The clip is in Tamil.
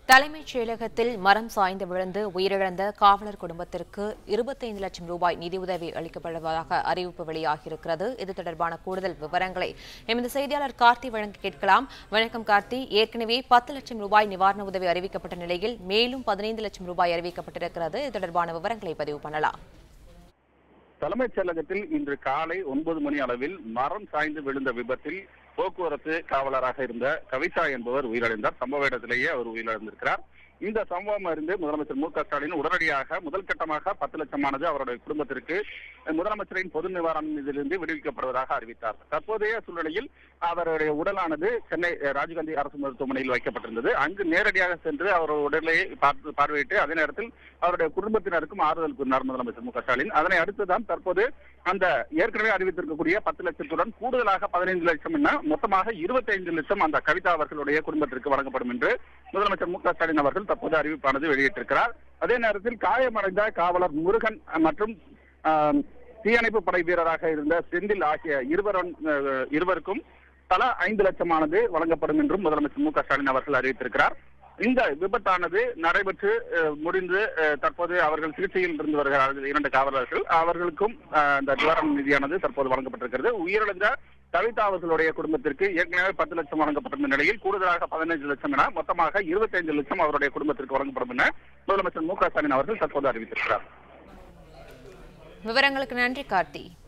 தலைமைச் செயலகத்தில் மரம் சாய்ந்து விழுந்து உயிரிழந்த காவலர் குடும்பத்திற்கு இருபத்தைந்து லட்சம் ரூபாய் நிதியுதவி அளிக்கப்படுவதாக அறிவிப்பு வெளியாகியிருக்கிறது இது தொடர்பான கூடுதல் விவரங்களை எமது செய்தியாளர் கார்த்தி வழங்க கேட்கலாம் வணக்கம் கார்த்தி ஏற்கனவே பத்து லட்சம் ரூபாய் நிவாரண உதவி அறிவிக்கப்பட்ட நிலையில் மேலும் பதினைந்து லட்சம் ரூபாய் அறிவிக்கப்பட்டிருக்கிறது இது தொடர்பான விவரங்களை பதிவு பண்ணலாம் தலைமைச் செயலகத்தில் இன்று காலை ஒன்பது மணி அளவில் மரம் சாய்ந்து விழுந்த விபத்தில் போக்குவரத்து காவலராக இருந்த கவிதா என்பவர் உயிரிழந்தார் சம்பவ இடத்திலேயே அவர் உயிரிழந்திருக்கிறார் இந்த சம்பவம் அறிந்து முதலமைச்சர் மு க ஸ்டாலின் உடனடியாக முதல் கட்டமாக பத்து லட்சமானது அவருடைய குடும்பத்திற்கு முதலமைச்சரின் பொது நிவாரண நிதியிலிருந்து விடுவிக்கப்படுவதாக அறிவித்தார் தற்போதைய சூழ்நிலையில் அவருடைய உடலானது சென்னை ராஜீவ்காந்தி அரசு மருத்துவமனையில் வைக்கப்பட்டிருந்தது அங்கு நேரடியாக சென்று அவர் உடலை பார்த்து பார்வையிட்டு அதே நேரத்தில் அவருடைய குடும்பத்தினருக்கும் ஆறுதல் கூறினார் முதலமைச்சர் மு க ஸ்டாலின் அதனை அடுத்துதான் தற்போது அந்த ஏற்கனவே அறிவித்திருக்கக்கூடிய பத்து லட்சத்துடன் கூடுதலாக பதினைந்து லட்சம் என மொத்தமாக இருபத்தைந்து லட்சம் அந்த கவிதா அவர்களுடைய குடும்பத்திற்கு வழங்கப்படும் என்று முதலமைச்சர் மு க ஸ்டாலின் அவர்கள் தற்போது அறிவிப்பானது வெளியிட்டிருக்கிறார் அதே நேரத்தில் காயமடைந்த காவலர் முருகன் மற்றும் ஆஹ், தீயணைப்பு படை வீரராக இருந்த செந்தில் ஆகிய இருவரும் அஹ், இருவருக்கும் தலா ஐந்து லட்சமானது வழங்கப்படும் என்றும் முதலமைச்சர் மு க ஸ்டாலின் அவர்கள் அறிவித்திருக்கிறார் இந்த விபத்தானது நடைபெற்று அஹ், முடிந்து அஹ், தற்போது அவர்கள் சிகிச்சையில் இருந்து வருகிறார்கள் இரண்டு காவலர்கள் அவர்களுக்கும் அஹ், இந்த நிவாரண நிதியானது தற்போது வழங்கப்பட்டிருக்கிறது உயிரிழந்த கவிதா அவர்களுடைய குடும்பத்திற்கு ஏற்கனவே பத்து லட்சம் வழங்கப்பட்டிருந்த நிலையில் கூடுதலாக பதினைந்து லட்சம் என மொத்தமாக இருபத்தைந்து லட்சம் அவருடைய குடும்பத்திற்கு வழங்கப்படும் என முதலமைச்சர் மு க ஸ்டாலின் அவர்கள் தற்போது அறிவித்திருக்கிறார் விவரங்களுக்கு நன்றி கார்த்தி